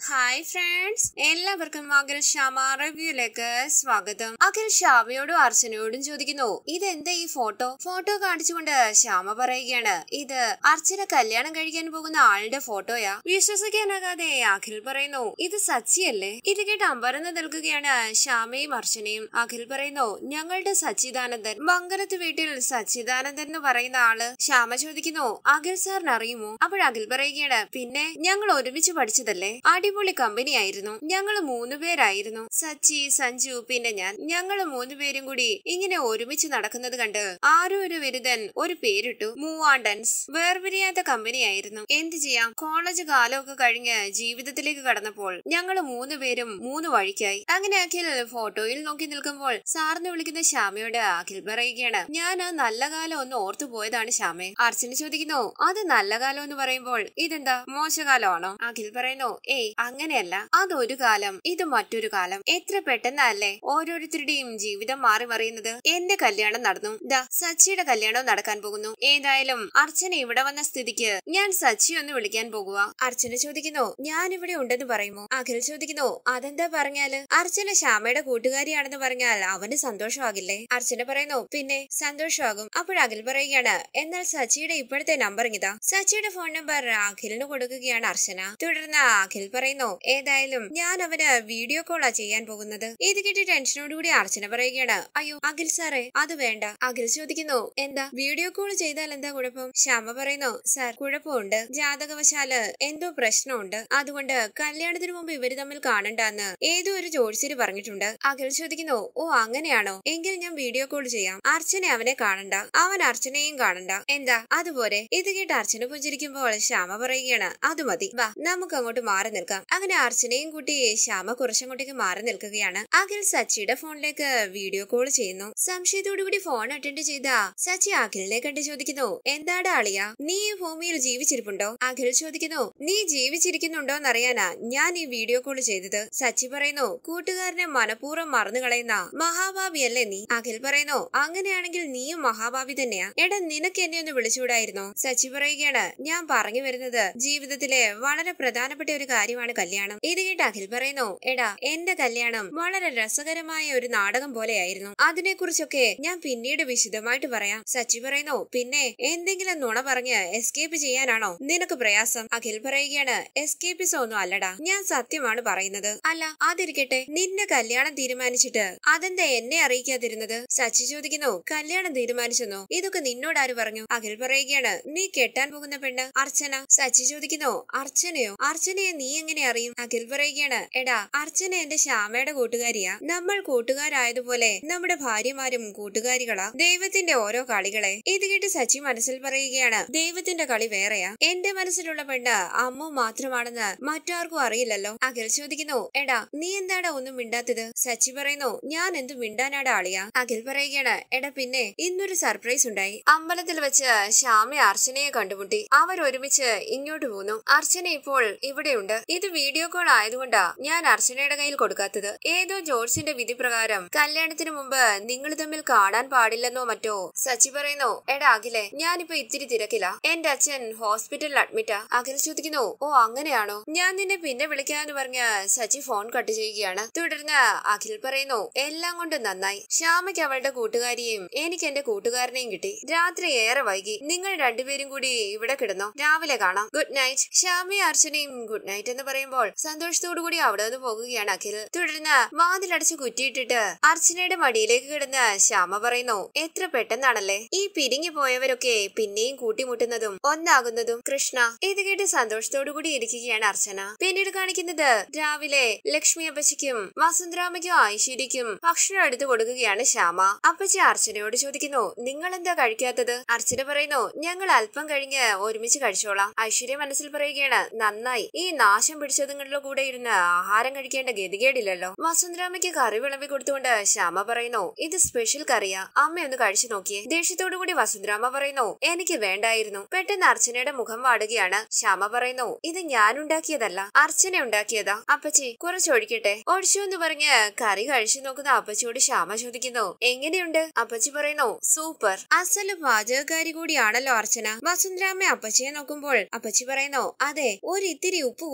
hi friends എല്ലാവർക്കും അഖിൽ ശ്യാമ റിവ്യൂയിലേക്ക് സ്വാഗതം അഖിൽ ശ്യാമയോടും അർച്ചനയോടും ചോദിക്കുന്നു ഇതെന്താ ഈ ഫോട്ടോ ഫോട്ടോ കാണിച്ചുകൊണ്ട് ശ്യാമ പറയുകയാണ് ഇത് അർച്ചന കല്യാണം കഴിക്കാൻ പോകുന്ന ആളുടെ ഫോട്ടോയാ വിശ്വസിക്കാനാകാതെ അഖിൽ പറയുന്നു ഇത് സച്ചിയല്ലേ ഇത് കേട്ട് അമ്പരന്ന് നിൽക്കുകയാണ് ശ്യാമയും അർച്ചനയും അഖിൽ പറയുന്നു ഞങ്ങളുടെ സച്ചിദാനന്ദൻ മംഗലത്ത് വീട്ടിൽ സച്ചിദാനന്ദൻ എന്ന് പറയുന്ന ആള് ശ്യാമ ചോദിക്കുന്നു അഖിൽ സാറിന് അറിയുമോ അപ്പോൾ അഖിൽ പറയുകയാണ് പിന്നെ ഞങ്ങൾ ഒരുമിച്ച് പഠിച്ചതല്ലേ അടിപൊളി കമ്പനി ആയിരുന്നു ഞങ്ങൾ മൂന്ന് പേരായിരുന്നു സച്ചി സഞ്ജു പിന്നെ ഞാൻ ഞങ്ങൾ മൂന്ന് പേരും കൂടി ഇങ്ങനെ ഒരുമിച്ച് നടക്കുന്നത് കണ്ട് ആരോ ഒരു വിരുദ്ധൻ ഒരു പേരിട്ടു മൂവാണ്ടൻസ് വേർപിരിയാത്ത കമ്പനിയായിരുന്നു എന്ത് ചെയ്യാം കോളേജ് കാലമൊക്കെ കഴിഞ്ഞ് ജീവിതത്തിലേക്ക് കടന്നപ്പോൾ ഞങ്ങൾ മൂന്ന് പേരും മൂന്ന് വഴിക്കായി അങ്ങനെ അഖിൽ ഫോട്ടോയിൽ നോക്കി നിൽക്കുമ്പോൾ സാറിന് വിളിക്കുന്ന ശ്യാമയോട് അഖിൽ പറയുകയാണ് ഞാൻ ആ നല്ല കാലം ഒന്ന് ഓർത്തു പോയതാണ് ശ്യാമെ അർച്ചന ചോദിക്കുന്നു അത് നല്ല കാലം എന്ന് പറയുമ്പോൾ ഇതെന്താ മോശകാലമാണോ അഖിൽ പറയുന്നു ഏയ് അങ്ങനെയല്ല അതൊരു കാലം ഇത് മറ്റൊരു കാലം എത്ര പെട്ടെന്നല്ലേ ഓരോരുത്തരുടെയും ജീവിതം മാറി മറിയുന്നത് എന്റെ കല്യാണം നടന്നു ദാ സച്ചിയുടെ കല്യാണവും നടക്കാൻ പോകുന്നു ഏതായാലും അർച്ചന ഇവിടെ വന്ന സ്ഥിതിക്ക് ഞാൻ സച്ചി ഒന്ന് വിളിക്കാൻ പോകുക അർച്ചന ചോദിക്കുന്നു ഞാൻ ഇവിടെ ഉണ്ടെന്ന് പറയുമോ അഖിൽ ചോദിക്കുന്നു അതെന്താ പറഞ്ഞാല് അർച്ചന ശ്യാമയുടെ കൂട്ടുകാരിയാണെന്ന് പറഞ്ഞാൽ അവന് സന്തോഷമാകില്ലേ അർച്ചന പറയുന്നു പിന്നെ സന്തോഷമാകും അപ്പോൾ അഖിൽ പറയുകയാണ് എന്നാൽ സച്ചിയുടെ ഇപ്പോഴത്തെ നമ്പർ ഇതാ സച്ചിയുടെ ഫോൺ നമ്പർ അഖിലിന് കൊടുക്കുകയാണ് അർച്ചന തുടർന്ന് അഖിൽ പറയുന്നു ഏതായാലും ഞാൻ അവന് വീഡിയോ കോളാ ചെയ്യാൻ പോകുന്നത് ഇത് കേട്ട് ടെൻഷനോടുകൂടി അർച്ചന പറയുകയാണ് അയ്യോ അഖിൽ സാറേ അത് വേണ്ട അഖിൽ ചോദിക്കുന്നു എന്താ വീഡിയോ കോൾ ചെയ്താൽ എന്താ കുഴപ്പം ശ്യാമ പറയുന്നു സാർ കുഴപ്പമുണ്ട് ജാതകവശാല് എന്തോ പ്രശ്നമുണ്ട് അതുകൊണ്ട് കല്യാണത്തിന് മുമ്പ് ഇവര് തമ്മിൽ കാണണ്ടെന്ന് ഏതോ ഒരു ജോത്സ്യര് പറഞ്ഞിട്ടുണ്ട് അഖിൽ ചോദിക്കുന്നു ഓ അങ്ങനെയാണോ എങ്കിൽ ഞാൻ വീഡിയോ കോൾ ചെയ്യാം അർച്ചന അവനെ കാണണ്ട അവൻ അർച്ചനയും കാണണ്ട എന്താ അതുപോലെ ഇത് കേട്ട് അർച്ചന പുഞ്ചിരിക്കുമ്പോൾ ശ്യാമ പറയുകയാണ് അത് മതി വാ നമുക്ക് അങ്ങോട്ട് മാറി നിൽക്കാം അങ്ങനെ അർച്ചനയും കൂട്ടി ശ്യാമ കുറച്ചങ്ങോട്ടേക്ക് മാറി നിൽക്കുകയാണ് അഖിൽ സച്ചിയുടെ ഫോണിലേക്ക് വീഡിയോ കോൾ ചെയ്യുന്നു സംശയത്തോടുകൂടി ഫോൺ അറ്റൻഡ് ചെയ്ത സച്ചി അഖിലിനെ കണ്ട് ചോദിക്കുന്നു എന്താടാ അളിയ നീ ഈ ഭൂമിയിൽ ജീവിച്ചിരിപ്പുണ്ടോ അഖിൽ ചോദിക്കുന്നു നീ ജീവിച്ചിരിക്കുന്നുണ്ടോ എന്നറിയാനാ ഞാൻ ഈ വീഡിയോ കോൾ ചെയ്തത് സച്ചി പറയുന്നു കൂട്ടുകാരനെ മനഃപൂർവ്വം മറന്നു കളയുന്ന മഹാഭാവിയല്ലേ നീ അഖിൽ പറയുന്നു അങ്ങനെയാണെങ്കിൽ നീയും മഹാഭാവി തന്നെയാ എടാ നിനക്ക് എന്നെ ഒന്ന് വിളിച്ചുകൂടായിരുന്നോ സച്ചി പറയുകയാണ് ഞാൻ പറഞ്ഞു വരുന്നത് ജീവിതത്തിലെ വളരെ പ്രധാനപ്പെട്ട ഒരു കാര്യമാണ് കല്യാണം ഇത് കേട്ട് അഖിൽ പറയുന്നു എടാ എന്റെ കല്യാണം വളരെ രസകരമായ ഒരു നാടകം പോലെയായിരുന്നു അതിനെക്കുറിച്ചൊക്കെ ഞാൻ പിന്നീട് വിശദമായിട്ട് പറയാം സച്ചി പറയുന്നു പിന്നെ എന്തെങ്കിലും നുണ പറഞ്ഞ് എസ്കേപ്പ് ചെയ്യാനാണോ നിനക്ക് പ്രയാസം അഖിൽ പറയുകയാണ് എസ്കേപ്പിസം ഒന്നും അല്ലടാ ഞാൻ സത്യമാണ് പറയുന്നത് അല്ല അതിരിക്കട്ടെ നിന്റെ കല്യാണം തീരുമാനിച്ചിട്ട് അതെന്താ എന്നെ അറിയിക്കാതിരുന്നത് സച്ചി ചോദിക്കുന്നു കല്യാണം തീരുമാനിച്ചെന്നോ ഇതൊക്കെ നിന്നോട് ആര് പറഞ്ഞു അഖിൽ പറയുകയാണ് നീ കെട്ടാൻ പോകുന്ന പെണ്ണ് അർച്ചന സച്ചി ചോദിക്കുന്നു അർച്ചനയോ അർച്ചനയെ നീ എങ്ങനെ അറിയും അഖിൽ പറയുകയാണ് എടാ അർച്ചന എന്റെ ശ്യാമയുടെ കൂട്ടുകാരിയാ നമ്മൾ കൂട്ടുകാരായതുപോലെ നമ്മുടെ ഭാര്യമാരും കൂട്ടുകാരികളാ ദൈവത്തിന്റെ ഓരോ കളികളെ ഇത് കേട്ട് സച്ചി മനസ്സിൽ പറയുകയാണ് ദൈവത്തിന്റെ കളി വേറെയാ എന്റെ മനസ്സിലുള്ള പെണ്ണ് അമ്മു മാത്രമാണെന്ന് മറ്റാർക്കും അറിയില്ലല്ലോ അഖിൽ ചോദിക്കുന്നു എടാ നീ എന്താടാ ഒന്നും മിണ്ടാത്തത് സച്ചി പറയുന്നു ഞാൻ എന്ത് മിണ്ടാനാടാ ആളിയാ അഖിൽ പറയുകയാണ് എടാ പിന്നെ ഇന്നൊരു സർപ്രൈസ് ഉണ്ടായി അമ്പലത്തിൽ വെച്ച് ശ്യാമ അർച്ചനയെ കണ്ടുമുട്ടി അവർ ഒരുമിച്ച് ഇങ്ങോട്ട് പോന്നു അർച്ചന ഇപ്പോൾ ഇവിടെയുണ്ട് ഇത് വീഡിയോ കോൾ ആയതുകൊണ്ടാ ഞാൻ അർച്ചനയുടെ കയ്യിൽ കൊടുക്കാത്തത് ഏതോ ജോർജിന്റെ വിധി പ്രകാരം കല്യാണത്തിന് മുമ്പ് നിങ്ങൾ തമ്മിൽ കാണാൻ പാടില്ലെന്നോ മറ്റോ സച്ചി പറയുന്നു എടാ അഖിലെ ഞാനിപ്പോ ഇത്തിരി തിരക്കില്ല എന്റെ അച്ഛൻ ഹോസ്പിറ്റലിൽ അഡ്മിറ്റാ അഖിൽ ചോദിക്കുന്നു ഓ അങ്ങനെയാണോ ഞാൻ നിന്നെ പിന്നെ വിളിക്കാന്ന് പറഞ്ഞ് സച്ചി ഫോൺ കട്ട് ചെയ്യുകയാണ് തുടർന്ന് അഖിൽ പറയുന്നു എല്ലാം കൊണ്ട് നന്നായി ശ്യാമയ്ക്ക് അവളുടെ കൂട്ടുകാരിയെയും എനിക്ക് എന്റെ കൂട്ടുകാരനെയും കിട്ടി രാത്രി ഏറെ വൈകി നിങ്ങൾ രണ്ടുപേരും കൂടി ഇവിടെ കിടന്നോ രാവിലെ കാണാം ഗുഡ് നൈറ്റ് ശ്യാമയും അർച്ചനയും ഗുഡ് നൈറ്റ് എന്ന് പറയുമ്പോൾ സന്തോഷത്തോടു കൂടി അവിടെ നിന്ന് പോകുകയാണ് അഖിൽ തുടർന്ന് വാതിലടച്ച് കുറ്റിയിട്ടിട്ട് അർച്ചനയുടെ മടിയിലേക്ക് കിടന്ന് ശ്യാമ പറയുന്നു എത്ര പെട്ടെന്നാണല്ലേ ഈ പിരിഞ്ഞു പോയവരൊക്കെ പിന്നെയും കൂട്ടിമുട്ടുന്നതും ഒന്നാകുന്നതും കൃഷ്ണ ഇത് കേട്ട് സന്തോഷത്തോടു കൂടി ഇരിക്കുകയാണ് അർച്ചന പിന്നീട് കാണിക്കുന്നത് രാവിലെ ലക്ഷ്മി അപ്പച്ചിക്കും വസുന്ധരാമയ്ക്കും ഐശ്വര്യക്കും ഭക്ഷണം എടുത്തു കൊടുക്കുകയാണ് ശ്യാമ അപ്പച്ചി അർച്ചനയോട് ചോദിക്കുന്നു നിങ്ങൾ എന്താ കഴിക്കാത്തത് അർച്ചന പറയുന്നു ഞങ്ങൾ അല്പം കഴിഞ്ഞ് ഒരുമിച്ച് കഴിച്ചോളാം ഐശ്വര്യ മനസ്സിൽ പറയുകയാണ് നന്നായി ഈ നാശം പിടിച്ചതുങ്ങളുടെ കൂടെ ഇരുന്ന് ആഹാരം കഴിക്കേണ്ട ഗതികേടില്ലല്ലോ വസുന്ധരാമയ്ക്ക് കറി വിളമ്പി കൊടുത്തുകൊണ്ട് ശ്യാമ പറയുന്നു ഇത് സ്പെഷ്യൽ കറിയാ അമ്മ ഒന്ന് കഴിച്ചു നോക്കിയേ ദേഷ്യത്തോടു കൂടി വസുന്ധരാമ പറയുന്നു എനിക്ക് വേണ്ടായിരുന്നു പെട്ടെന്ന് അർച്ചനയുടെ മുഖം വാടുകയാണ് ശ്യാമ പറയുന്നു ഇത് ഞാൻ ഉണ്ടാക്കിയതല്ല അർച്ചന ഉണ്ടാക്കിയതാ അപ്പച്ചി കുറച്ചൊഴിക്കട്ടെ ഒഴിച്ചു എന്ന് പറഞ്ഞ് കറി കഴിച്ചു നോക്കുന്ന അപ്പച്ചിയോട് ശ്യാമ ചോദിക്കുന്നു എങ്ങനെയുണ്ട് അപ്പച്ചി പറയുന്നു സൂപ്പർ അസല് പാചകക്കാരി കൂടിയാണല്ലോ അർച്ചന വസുന്ധരാമ്മ അപ്പച്ചിയെ നോക്കുമ്പോൾ അപ്പച്ചി പറയുന്നു അതെ ഒരിത്തിരി ഉപ്പ് കുറവുണ്ട്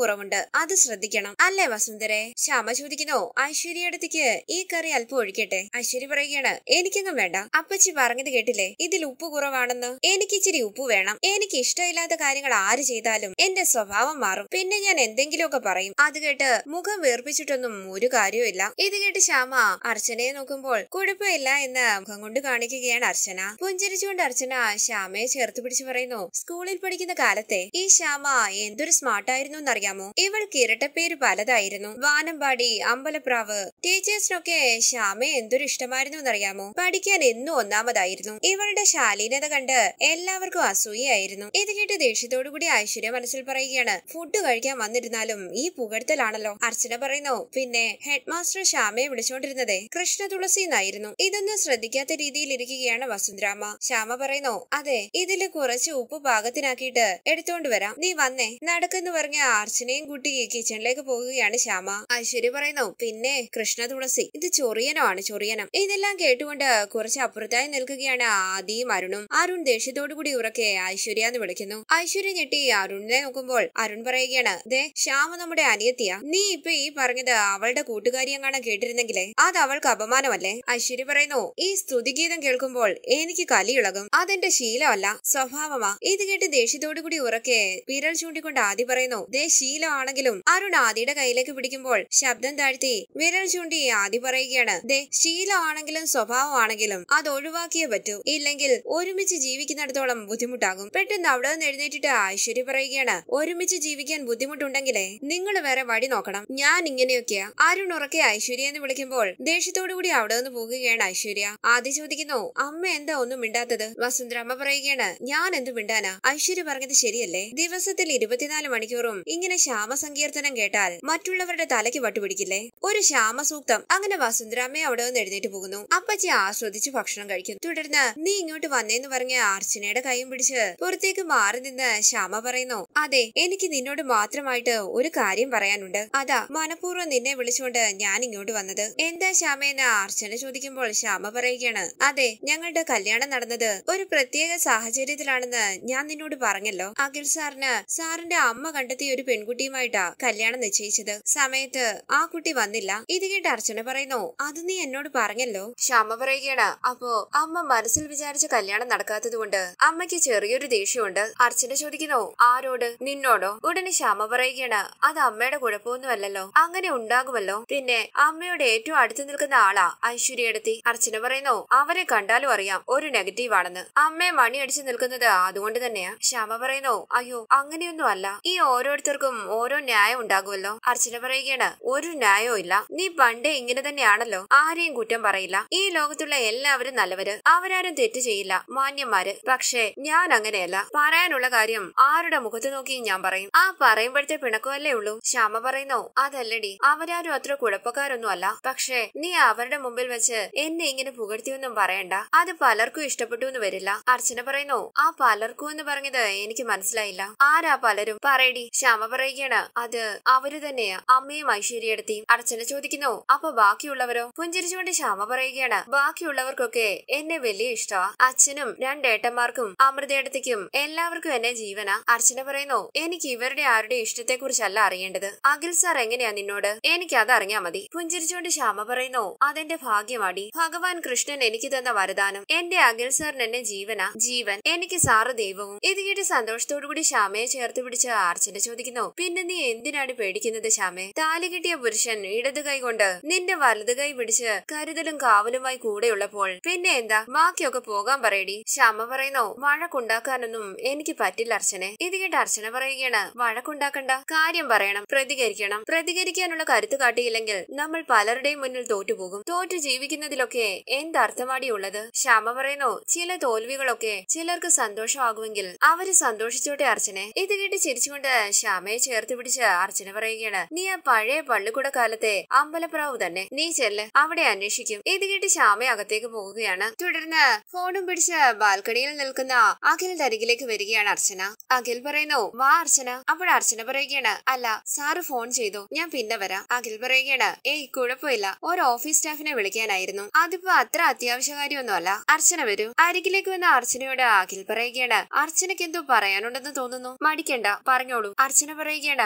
അത് ശ്രദ്ധിക്കണം അല്ലേ വസുന്ധരെ ശ്യാമ ചോദിക്കുന്നു ഐശ്വര്യടുത്തേക്ക് ഈ കറി അല്പം ഒഴിക്കട്ടെ ഐശ്വര്യ പറയുകയാണ് എനിക്കൊന്നും വേണ്ട അപ്പച്ചി പറഞ്ഞത് കേട്ടില്ലേ ഇതിൽ ഉപ്പ് കുറവാണെന്ന് എനിക്ക് ഇച്ചിരി ഉപ്പ് വേണം എനിക്ക് ഇഷ്ടമില്ലാത്ത കാര്യങ്ങൾ ആര് ചെയ്താലും എന്റെ സ്വഭാവം മാറും പിന്നെ ഞാൻ എന്തെങ്കിലുമൊക്കെ പറയും അത് കേട്ട് മുഖം വീർപ്പിച്ചിട്ടൊന്നും ഒരു കാര്യവുമില്ല ഇത് കേട്ട് ശ്യാമ അർച്ചനയെ നോക്കുമ്പോൾ കുഴപ്പമില്ല എന്ന് മുഖം കൊണ്ട് കാണിക്കുകയാണ് അർച്ചന പുഞ്ചിരിച്ചുകൊണ്ട് അർച്ചന ശ്യാമയെ ചേർത്ത് പിടിച്ച് പറയുന്നു സ്കൂളിൽ പഠിക്കുന്ന കാലത്തെ ഈ ശ്യാമ എന്തൊരു സ്മാർട്ടായിരുന്നു എന്നറിയാമോ ഇവൾക്ക് ഇരട്ടപ്പേര് പലതായിരുന്നു വാനമ്പാടി അമ്പലപ്രാവ് ടീച്ചേഴ്സിനൊക്കെ ശ്യാമയെ എന്തൊരു ഇഷ്ടമായിരുന്നു എന്നറിയാമോ പഠിക്കാൻ എന്നും ഒന്നാമതായിരുന്നു ഇവളുടെ ശാലീനത കണ്ട് എല്ലാവർക്കും അസൂയായിരുന്നു ഇത് കേട്ട് ദേഷ്യത്തോടു കൂടി ഐശ്വര്യ മനസ്സിൽ പറയുകയാണ് ഫുഡ് കഴിക്കാൻ വന്നിരുന്നാലും ഈ പുകഴ്ത്തലാണല്ലോ അർച്ചന പറയുന്നു പിന്നെ ഹെഡ് മാസ്റ്റർ ശ്യാമയെ വിളിച്ചോണ്ടിരുന്നതേ കൃഷ്ണ തുളസി എന്നായിരുന്നു ഇതൊന്നും ശ്രദ്ധിക്കാത്ത രീതിയിൽ ഇരിക്കുകയാണ് വസുന്ധരാമ ശ്യാമ പറയുന്നു അതെ ഇതില് കുറച്ച് ഉപ്പ് പാകത്തിനാക്കിയിട്ട് എടുത്തോണ്ട് വരാം നീ വന്നേ നടക്കെന്ന് പറഞ്ഞ അർച്ചനയും കൂട്ടി കിച്ചണിലേക്ക് പോകുകയാണ് ശ്യാമ ഐശ്വര്യ പറയുന്നു പിന്നെ കൃഷ്ണ തുളസി ഇത് ചൊറിയനോ ആണ് ചൊറിയനം ഇതെല്ലാം കേട്ടുകൊണ്ട് കുറച്ച് അപ്പുറത്തായി നിൽക്കുകയാണ് ആദിയും അരുണും അരുൺ ദേഷ്യത്തോടു കൂടി ഉറക്കെ ഐശ്വര്യ എന്ന് വിളിക്കുന്നു ഐശ്വര്യ ഞെട്ടി അരുണിനെ നോക്കുമ്പോൾ അരുൺ പറയുകയാണ് ദേ ശ്യാമ നമ്മുടെ അനിയത്തിയാ നീ ഇപ്പൊ ഈ പറഞ്ഞത് അവളുടെ കൂട്ടുകാരിയെങ്ങാണ് കേട്ടിരുന്നെങ്കിലേ അത് അവൾക്ക് അപമാനമല്ലേ ഐശ്വര്യ പറയുന്നു ഈ സ്തുതിഗീതം കേൾക്കുമ്പോൾ എനിക്ക് കലിയിളകും അതെന്റെ ശീലമല്ല സ്വഭാവമാ ഇത് കേട്ട് ദേഷ്യത്തോടു കൂടി ഉറക്കെ വിരൽ ചൂണ്ടിക്കൊണ്ട് ആദി പറയുന്നു ദേ ശീലമാണെങ്കിലും അരുൺ ആദിയുടെ കയ്യിലേക്ക് പിടിക്കുമ്പോൾ ശബ്ദം താഴ്ത്തി വിരൽ ചൂണ്ടി ആദി പറയുകയാണ് ദേ ശീലമാണെങ്കിലും സ്വഭാവമാണെങ്കിലും അത് ഒഴിവാക്കിയേ പറ്റൂ ഇല്ലെങ്കിൽ ഒരുമിച്ച് ജീവിക്കുന്നിടത്തോളം ബുദ്ധിമുട്ടാകും പെട്ടെന്ന് അവിടെ നിന്ന് എഴുന്നേറ്റിട്ട് ഐശ്വര്യ പറയുകയാണ് ഒരുമിച്ച് ജീവിക്കാൻ ബുദ്ധിമുട്ടുണ്ടെങ്കിലേ നിങ്ങൾ വേറെ വഴി നോക്കണം ഞാൻ ഇങ്ങനെയൊക്കെയാ അരുൺ ഉറക്കെ ഐശ്വര്യ എന്ന് വിളിക്കുമ്പോൾ ദേഷ്യത്തോടു കൂടി അവിടെ നിന്ന് പോകുകയാണ് ഐശ്വര്യ ആദ്യം ചോദിക്കുന്നു അമ്മ എന്താ ഒന്നും മിണ്ടാത്തത് വസുന്ധരാമ്മ പറയുകയാണ് ഞാൻ എന്ത് മിണ്ടാനാ ഐശ്വര്യ പറഞ്ഞത് ശരിയല്ലേ ദിവസത്തിൽ ഇരുപത്തിനാല് മണിക്കൂറും ഇങ്ങനെ ശ്യാമസങ്കീർത്തനം കേട്ടാൽ മറ്റുള്ളവരുടെ തലയ്ക്ക് വട്ടുപിടിക്കില്ലേ ഒരു ശ്യാമസൂക്തം അങ്ങനെ വസുന്ധരാമ്മയെ അവിടെ നിന്ന് എഴുന്നേറ്റ് പോകുന്നു അപ്പച്ചി ആസ്വദിച്ച് ഭക്ഷണം കഴിക്കുന്നു തുടർന്ന് നീ ഇങ്ങോട്ട് വന്നേന്ന് പറഞ്ഞ അർച്ചനയുടെ കൈയും പിടിച്ച് പുറത്തേക്ക് മാറി നിന്ന് ശ്യാമ പറയുന്നു അതെ എനിക്ക് നിന്നോട് മാത്രമായിട്ട് ഒരു കാര്യം പറയാനുണ്ട് അതാ മനഃപൂർവ്വം നിന്നെ വിളിച്ചുകൊണ്ട് ഞാൻ ഇങ്ങോട്ട് വന്നത് എന്താ ശ്യാമയെന്ന് അർച്ചന ചോദിക്കുമ്പോൾ ശ്യാമ പറയുകയാണ് അതെ ഞങ്ങളുടെ കല്യാണം നടന്നത് ഒരു പ്രത്യേക സാഹചര്യത്തിലാണെന്ന് ഞാൻ നിന്നോട് പറഞ്ഞല്ലോ അഖിൽ സാറിന് സാറിന്റെ അമ്മ കണ്ടെത്തിയ ഒരു പെൺകുട്ടിയുമായിട്ടാ കല്യാണം നിശ്ചയിച്ചത് സമയത്ത് ആ കുട്ടി വന്നില്ല ഇത് കേട്ട് അർച്ചന പറയുന്നു അത് നീ എന്നോട് പറഞ്ഞല്ലോ ശ്യാമ പറയുകയാണ് അപ്പോ അമ്മ മനസ്സിൽ വിചാരിച്ച കല്യാണം നടക്കാത്തത് കൊണ്ട് അമ്മയ്ക്ക് ചെറിയൊരു ദേഷ്യമുണ്ട് അർച്ചന ചോദിക്കുന്നു ആരോട് നിന്നോടോ ഉടനെ ശ്യാമ പറയുകയാണ് അത് അമ്മയുടെ കുഴപ്പമൊന്നുമല്ലല്ലോ അങ്ങനെ ഉണ്ടാകുമല്ലോ പിന്നെ അമ്മയുടെ ഏറ്റവും അടുത്ത് നിൽക്കുന്ന ആളാ ഐശ്വര്യടുത്തി അർച്ചന പറയുന്നു അവരെ കണ്ടാലും അറിയാം ഒരു നെഗറ്റീവ് ആണെന്ന് അമ്മയെ മണിയടിച്ച് നിൽക്കുന്നത് അതുകൊണ്ട് തന്നെയാ ശ്യാമ പറയുന്നു അയ്യോ അങ്ങനെയൊന്നും അല്ല ഈ ഓരോരുത്തർക്കും ഓരോ ന്യായം ഉണ്ടാകുമല്ലോ അർച്ചന പറയുകയാണ് ഒരു ന്യായവും ഇല്ല നീ പണ്ടേ ഇങ്ങനെ തന്നെയാണല്ലോ ആരെയും കുറ്റം പറയില്ല ഈ ലോകത്തുള്ള എല്ലാവരും നല്ലവര് അവരാരും തെറ്റ് ചെയ്യില്ല മാന്യന്മാര് പക്ഷേ ഞാൻ അങ്ങനെയല്ല പറയാനുള്ള കാര്യം ആരുടെ മുഖത്ത് നോക്കി ഞാൻ പറയും ആ പറയുമ്പോഴത്തെ പിണക്കമല്ലേ ഉള്ളൂ ശ്യാമ പറയുന്നു അതല്ലടി അവരാരും അത്ര കുഴപ്പക്കാരൊന്നും അല്ല പക്ഷേ നീ അവരുടെ മുമ്പിൽ വെച്ച് എന്നെ ഇങ്ങനെ പുകഴ്ത്തിയൊന്നും പറയണ്ട അത് പലർക്കും ഇഷ്ടപ്പെട്ടു എന്ന് വരില്ല അർച്ചന പറയുന്നു ആ പലർക്കും എന്ന് പറഞ്ഞത് എനിക്ക് മനസ്സിലായില്ല ആരാ പലരും പറയടി ശ്യാമ പറയുകയാണ് അത് അവര് തന്നെയാ അമ്മയും ഐശ്വര്യടുത്തിയും അർച്ചന ചോദിക്കുന്നു അപ്പൊ ബാക്കിയുള്ളവരോ പുഞ്ചിരിച്ചുകൊണ്ട് ശ്യാമ പറയുകയാണ് ബാക്കിയുള്ളവർക്കൊക്കെ എന്നെ വലിയ ഇഷ്ടമാ അച്ഛനും രണ്ടേട്ടന്മാർക്കും അമൃതേടത്തേക്കും എല്ലാവർക്കും എന്നെ ജീവനാ അർച്ചന പറയുന്നു എനിക്ക് ഇവരുടെ ആരുടെ ഇഷ്ടത്തെ കുറിച്ചല്ല അറിയേണ്ടത് അഖിൽ സാർ എങ്ങനെയാ നിന്നോട് എനിക്ക് അത് അറിഞ്ഞാ മതി പുഞ്ചിരിച്ചുകൊണ്ട് ശ്യാമ പറയുന്നു അതെന്റെ ഭാഗ്യമാടി ഭഗവാൻ കൃഷ്ണൻ എനിക്ക് തന്ന വരദാനം എന്റെ അഖിൽ സാറിന് എന്നെ ജീവനാ ജീവൻ എനിക്ക് സാറ് ദൈവവും ഇത് കേട്ട് സന്തോഷത്തോടു കൂടി ശ്യാമയെ ചേർത്ത് പിടിച്ച് അർച്ചന ചോദിക്കുന്നു പിന്നെ നീ എന്തിനാണ് പേടിക്കുന്നത് ശ്യാമെ താലി കിട്ടിയ പുരുഷൻ ഇടത് കൈ കൊണ്ട് നിന്റെ വലത് കൈ പിടിച്ച് കരുതലും കാവലുമായി കൂടെയുള്ളപ്പോൾ പിന്നെ എന്താ ബാക്കിയൊക്കെ പോകാൻ പറയടി ശ്യാമ പറയുന്നു വഴക്കുണ്ടാക്കാനൊന്നും എനിക്ക് പറ്റില്ല അർച്ചനെ ഇത് കേട്ട് അർച്ചന പറയുകയാണ് വഴക്കുണ്ടാക്കണ്ട കാര്യം പറയണം പ്രതികരിക്കണം പ്രതികരിക്കാനുള്ള കരുത്ത് കാട്ടിയില്ലെങ്കിൽ നമ്മൾ പലരുടെയും മുന്നിൽ തോറ്റുപോകും തോറ്റു ജീവിക്കുന്നതിലൊക്കെ എന്തർത്ഥമാടി ഉള്ളത് ശ്യാമ പറയുന്നു ചില തോൽവികളൊക്കെ ചിലർക്ക് സന്തോഷമാകുമെങ്കിൽ അവര് സന്തോഷിച്ചോട്ടെ അർച്ചനെ ഇത് കേട്ട് ചിരിച്ചുകൊണ്ട് ശ്യാമയെ ചേർത്ത് പിടിച്ച് അർച്ചന പറയുകയാണ് നീ ആ പഴയ പള്ളിക്കൂട കാലത്തെ അമ്പലപ്രാവ് തന്നെ നീ ചെല്ല് അവിടെ അന്വേഷിക്കും ഇത് കേട്ട് ശ്യാമ അകത്തേക്ക് പോകുകയാണ് തുടർന്ന് ഫോണും പിടിച്ച് ബാൽക്കണിയിൽ നിൽക്കുന്ന അഖിലിന്റെ അരികിലേക്ക് വരികയാണ് അർച്ചന അഖിൽ പറയുന്നു വാ അർച്ചന അപ്പോൾ അർച്ചന പറയുകയാണ് അല്ല സാറ് ഫോൺ ചെയ്തു ഞാൻ പിന്നെ വരാം അഖിൽ പറയുകയാണ് ഏയ് കുഴപ്പമില്ല ഒരു ഓഫീസ് സ്റ്റാഫിനെ വിളിക്കാനായിരുന്നു അതിപ്പോ അത്ര അത്യാവശ്യ കാര്യമൊന്നുമല്ല അർച്ചന വരൂ അരികിലേക്ക് വന്ന അർച്ചനയോട് അഖിൽ പറയുകയാണ് അർച്ചനയ്ക്ക് എന്തോ പറയാനുണ്ടെന്ന് തോന്നുന്നു മടിക്കണ്ട പറഞ്ഞോളൂ അർച്ചന പറയുകയാണ്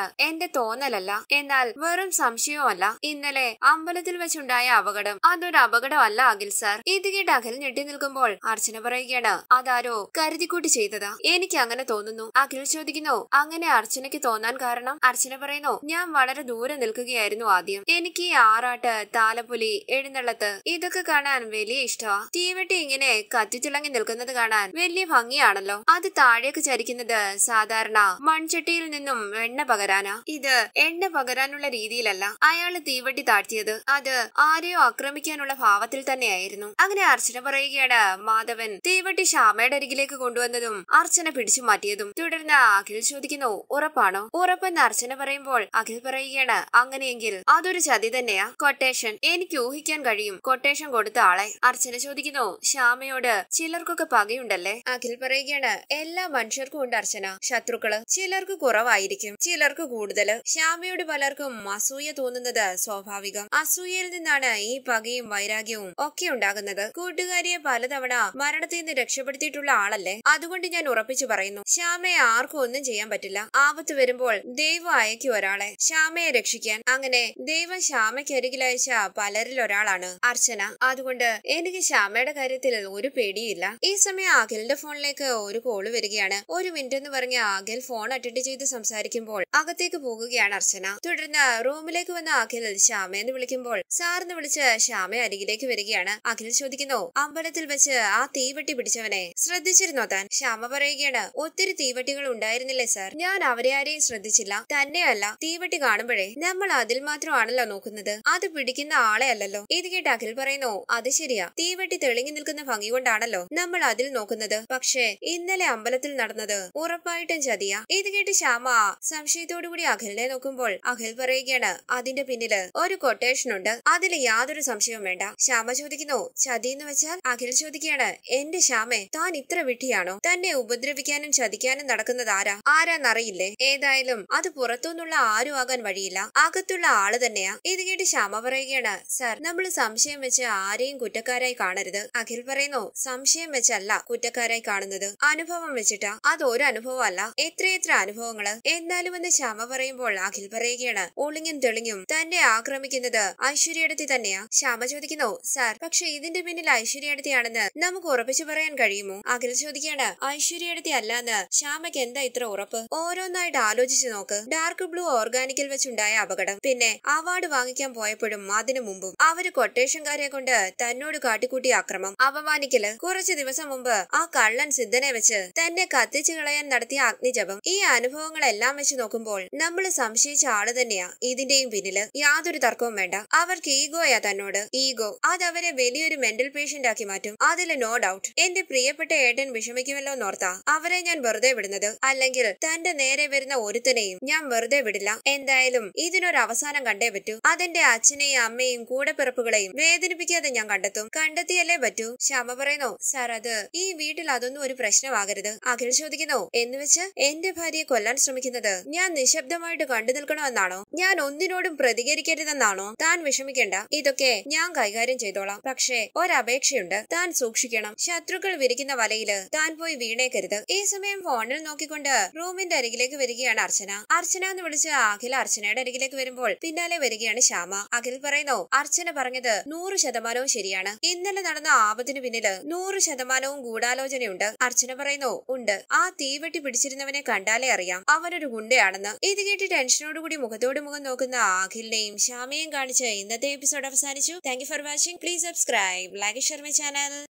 എന്റെ തോന്നലല്ല എന്നാൽ വെറും സംശയവുമല്ല ഇന്നലെ അമ്പലത്തിൽ വെച്ചുണ്ടായ അപകടം അതൊരു അപകടമല്ല അഖിൽ സാർ ഇത് കേട്ട് അഖിൽ ഞെട്ടി നിൽക്കുമ്പോൾ അർച്ചന പറയുകയാണ് അതാരോ കരുതിക്കൂട്ടി ചെയ്തതാ എനിക്ക് അങ്ങനെ തോന്നുന്നു അഖിൽ ചോദിക്കുന്നു അങ്ങനെ അർച്ചനയ്ക്ക് തോന്നാൻ കാരണം അർച്ചന പറയുന്നു ഞാൻ വളരെ ദൂരെ നിൽക്കുകയായിരുന്നു ആദ്യം എനിക്ക് ഈ ആറാട്ട് താലപ്പൊലി എഴുന്നള്ളത്ത് ഇതൊക്കെ കാണാൻ വലിയ ഇഷ്ടമാ തീവെട്ടി ഇങ്ങനെ കത്തിത്തിളങ്ങി നിൽക്കുന്നത് കാണാൻ വലിയ ഭംഗിയാണല്ലോ അത് താഴേക്ക് ചരിക്കുന്നത് സാധാരണ മൺചട്ടിയിൽ നിന്നും എണ്ണ പകരാനാ ഇത് എണ്ണ പകരാനുള്ള രീതിയിലല്ല അയാള് തീവട്ടി താഴ്ത്തിയത് അത് ആരെയോ ആക്രമിക്കാനുള്ള ഭാവത്തിൽ തന്നെയായിരുന്നു അങ്ങനെ അർച്ചന പറയുകയാണ് മാധവൻ തീവട്ടി ശ്യാമയുടെ അരികിലേക്ക് കൊണ്ടുവന്നതും അർച്ചന പിടിച്ചു മാറ്റിയതും തുടർന്ന് അഖിൽ ചോദിക്കുന്നു ഉറപ്പാണോ ഉറപ്പെന്ന് അർച്ചന പറയുമ്പോൾ അഖിൽ പറയുകയാണ് അങ്ങനെയെങ്കിൽ അതൊരു ചതി തന്നെയാ കൊട്ടേഷൻ എനിക്ക് ഊഹിക്കാൻ കഴിയും കൊട്ടേഷൻ കൊടുത്ത ആളെ അർച്ചന ചോദിക്കുന്നു ശ്യാമയോട് ചിലർക്കൊക്കെ പകയുണ്ടല്ലേ അഖിൽ പറയുകയാണ് എല്ലാ മനുഷ്യർക്കും ഉണ്ട് അർച്ചന ശത്രുക്കള് ചിലർക്ക് കുറവായിരിക്കും ചിലർക്ക് കൂടുതല് ശ്യാമയോട് പലർക്കും അസൂയ തോന്നുന്നത് സ്വാഭാവികം അസൂയയിൽ നിന്നാണ് ഈ പകയും വൈരാഗ്യവും ഒക്കെ ഉണ്ടാകുന്നത് കൂട്ടുകാരിയെ പലതവണ മരണത്തിൽ നിന്ന് രക്ഷപ്പെടുത്തിയിട്ടുള്ള ആളല്ലേ അതുകൊണ്ട് ഞാൻ ഉറപ്പിച്ചു പറയുന്നു ശ്യാമയെ ആർക്കും ഒന്നും ചെയ്യാൻ പറ്റില്ല ആപത്ത് വരുമ്പോൾ ദൈവം അയക്കും ഒരാളെ ശ്യാമയെ രക്ഷിക്കാൻ അങ്ങനെ ദൈവം ശ്യാമയ്ക്ക് അരികിൽ അയച്ച പലരിൽ ഒരാളാണ് അർച്ചന അതുകൊണ്ട് എനിക്ക് ശ്യാമയുടെ കാര്യത്തിൽ ഒരു പേടിയില്ല ഈ സമയം അഖിലിന്റെ ഫോണിലേക്ക് ഒരു കോള് വരികയാണ് ഒരു മിനിറ്റ് എന്ന് പറഞ്ഞ അഖിൽ ഫോൺ അറ്റൻഡ് ചെയ്ത് സംസാരിക്കുമ്പോൾ അകത്തേക്ക് പോകുകയാണ് അർച്ചന തുടർന്ന് റൂമിലേക്ക് വന്ന അഖിൽ ശ്യാമയെന്ന് വിളിക്കുമ്പോൾ സാറിന് വിളിച്ച് ശ്യാമ അരികിലേക്ക് വരികയാണ് അഖിൽ ചോദിക്കുന്നു അമ്പലത്തിൽ വെച്ച് ആ തീവട്ടി പിടിച്ചവനെ ശ്രദ്ധിച്ചിരുന്നോ താൻ ശ്യാമ പറയുകയാണ് ഒത്തിരി തീവട്ടികൾ ഉണ്ടായിരുന്നില്ലേ സാർ ഞാൻ അവരെ ആരെയും ശ്രദ്ധിച്ചില്ല തന്നെയല്ല തീവട്ടി കാണുമ്പോഴേ നമ്മൾ അതിൽ മാത്രമാണല്ലോ നോക്കുന്നത് അത് പിടിക്കുന്ന ആളെ അല്ലല്ലോ ഇത് കേട്ട് അഖിൽ പറയുന്നു അത് ശരിയാ തീവട്ടി തെളിങ്ങി നിൽക്കുന്ന ഭംഗി കൊണ്ടാണല്ലോ നമ്മൾ അതിൽ നോക്കുന്നത് പക്ഷേ ഇന്നലെ അമ്പലത്തിൽ നടന്നത് ഉറപ്പായിട്ടും ചതിയാ ഇത് കേട്ട് ശ്യാമ സംശയത്തോടുകൂടി അഖിലിനെ നോക്കുമ്പോൾ അഖിൽ പറയുകയാണ് അതിന്റെ പിന്നില് ഒരു കൊട്ടേഷൻ ഉണ്ട് അതിൽ യാതൊരു സംശയവും വേണ്ട ശ്യാമ ചോദിക്കുന്നു ചതി എന്ന് വെച്ചാൽ അഖിൽ ചോദിക്കുകയാണ് എന്റെ ശ്യാമേ താൻ ഇത്ര വിട്ടിയാണോ തന്നെ ഉപദ്രവിക്കാനും ചതിക്കാനും നടക്കുന്നത് ആരാ ആരാന്നറിയില്ലേ ഏതായാലും അത് പുറത്തുനിന്നുള്ള ആരും ആകാൻ വഴിയില്ല അകത്തുള്ള ആള് തന്നെയാ ഇത് കേട്ട് ശ്യാമ പറയുകയാണ് സർ നമ്മൾ സംശയം വെച്ച് ആരെയും കുറ്റക്കാരായി കാണരുത് അഖിൽ പറയുന്നു സംശയം വെച്ചല്ല കുറ്റക്കാരായി കാണുന്നത് അനുഭവം വെച്ചിട്ടാ അത് ഒരു അനുഭവം അല്ല എത്രയെത്ര അനുഭവങ്ങള് എന്നാലും എന്ന് ശ്യാമ പറയുമ്പോൾ അഖിൽ പറയുകയാണ് ഒളിങ്ങും തെളിഞ്ഞും തന്നെ ആക്രമിക്കുന്നത് ഐശ്വര്യടത്തി തന്നെയാ ശ്യാമ ചോദിക്കുന്നു സാർ പക്ഷെ ഇതിന്റെ പിന്നിൽ ഐശ്വര്യടത്തിയാണെന്ന് നമുക്ക് ഉറപ്പിച്ചു പറയാൻ കഴിയുമോ അഖിൽ ചോദിക്കുകയാണ് ഐശ്വര്യടത്തി അല്ലാന്ന് ശ്യാമയ്ക്ക് എന്താ ഇത്ര ഉറപ്പ് ഓരോന്നായിട്ട് ആലോചിച്ചു നോക്ക് ഡാർക്ക് ബ്ലൂ ഓർഗാനിക്കിൽ വെച്ചുണ്ടായ അപകടം പിന്നെ അവാർഡ് വാങ്ങിക്കാൻ പോയപ്പോഴും അതിനു മുമ്പും അവര് കൊട്ടേഷൻകാരെ കൊണ്ട് തന്നോട് കാട്ടിക്കൂട്ടിയ അക്രമം അപമാനിക്കല് കുറച്ചു ദിവസം മുമ്പ് ആ കള്ളൻ സിദ്ധനെ വെച്ച് തന്നെ കത്തിച്ചു കളയാൻ നടത്തിയ അഗ്നിജപം ഈ അനുഭവങ്ങളെല്ലാം വെച്ച് നോക്കുമ്പോൾ നമ്മൾ സംശയിച്ച ആള് തന്നെയാ ഇതിന്റെയും പിന്നില് യാതൊരു തർക്കവും വേണ്ട അവർക്ക് ഈഗോയാ തന്നോട് ഈഗോ അതവരെ വലിയൊരു മെന്റൽ പേഷ്യന്റ് ആക്കി മാറ്റും അതില് നോ ഡൗട്ട് എന്റെ പ്രിയപ്പെട്ട ഏട്ടൻ വിഷമിക്കുമല്ലോ നോർത്താ അവരെ ഞാൻ വെറുതെ വിടുന്നത് അല്ലെങ്കിൽ തന്റെ നേരെ വരുന്ന ഒരുത്തനെയും ഞാൻ വെറുതെ വിടില്ല എന്തായാലും ഇതിനൊരു അവസാനം കണ്ടേ പറ്റൂ അതെന്റെ അച്ഛനെയും അമ്മയും കൂടെപ്പിറപ്പുകളെയും വേദനിപ്പിക്കാതെ ഞാൻ കണ്ടെത്തും കണ്ടെത്തിയല്ലേ പറ്റൂ ശ്യാമ പറയുന്നു സാർ അത് ഈ വീട്ടിൽ അതൊന്നും ഒരു പ്രശ്നമാകരുത് അഖിൽ ചോദിക്കുന്നു എന്ന് വെച്ച് എന്റെ ഭാര്യയെ കൊല്ലാൻ ശ്രമിക്കുന്നത് ഞാൻ നിശബ്ദമായിട്ട് കണ്ടു നിൽക്കണമെന്നാണോ ഞാൻ ഒന്നിനോടും പ്രതികരിക്കരുതെന്നാണോ താൻ വിഷമിക്കേണ്ട ഇതൊക്കെ ഞാൻ കൈകാര്യം ചെയ്തോളാം പക്ഷേ ഒരപേക്ഷയുണ്ട് താൻ സൂക്ഷിക്കണം ശത്രുക്കൾ വിരിക്കുന്ന വലയില് താൻ പോയി വീണേക്കരുത് ഈ സമയം ഫോണിൽ നോക്കിക്കൊണ്ട് റൂമിന്റെ അരികിലേക്ക് വരികയാണ് അർച്ചന അർച്ചന എന്ന് വിളിച്ച് അഖിൽ അർച്ചനയുടെ അരികിലേക്ക് വരുമ്പോൾ പിന്നാലെ വരികയാണ് ശ്യാമ അഖിൽ പറയുന്നു അർച്ചന പറഞ്ഞത് നൂറ് ശതമാനവും ശരിയാണ് ഇന്നലെ നടന്ന ആപത്തിന് പിന്നില് നൂറ് ശതമാനവും ഗൂഢാലോചനയുണ്ട് അർച്ചന പറയുന്നു ഉണ്ട് ആ തീവെട്ടി പിടിച്ചിരുന്നവനെ കണ്ടാലേ അറിയാം അവനൊരു ഗുണ്ടയാണെന്ന് ഇത് കേട്ട് ടെൻഷനോടുകൂടി മുഖത്തോട് മുഖം നോക്കുന്ന അഖിലിനെയും ശ്യാമയും കാണിച്ച് ഇന്നത്തെ എപ്പിസോഡ് അവസാനിച്ചു thank you for watching please subscribe like share my channel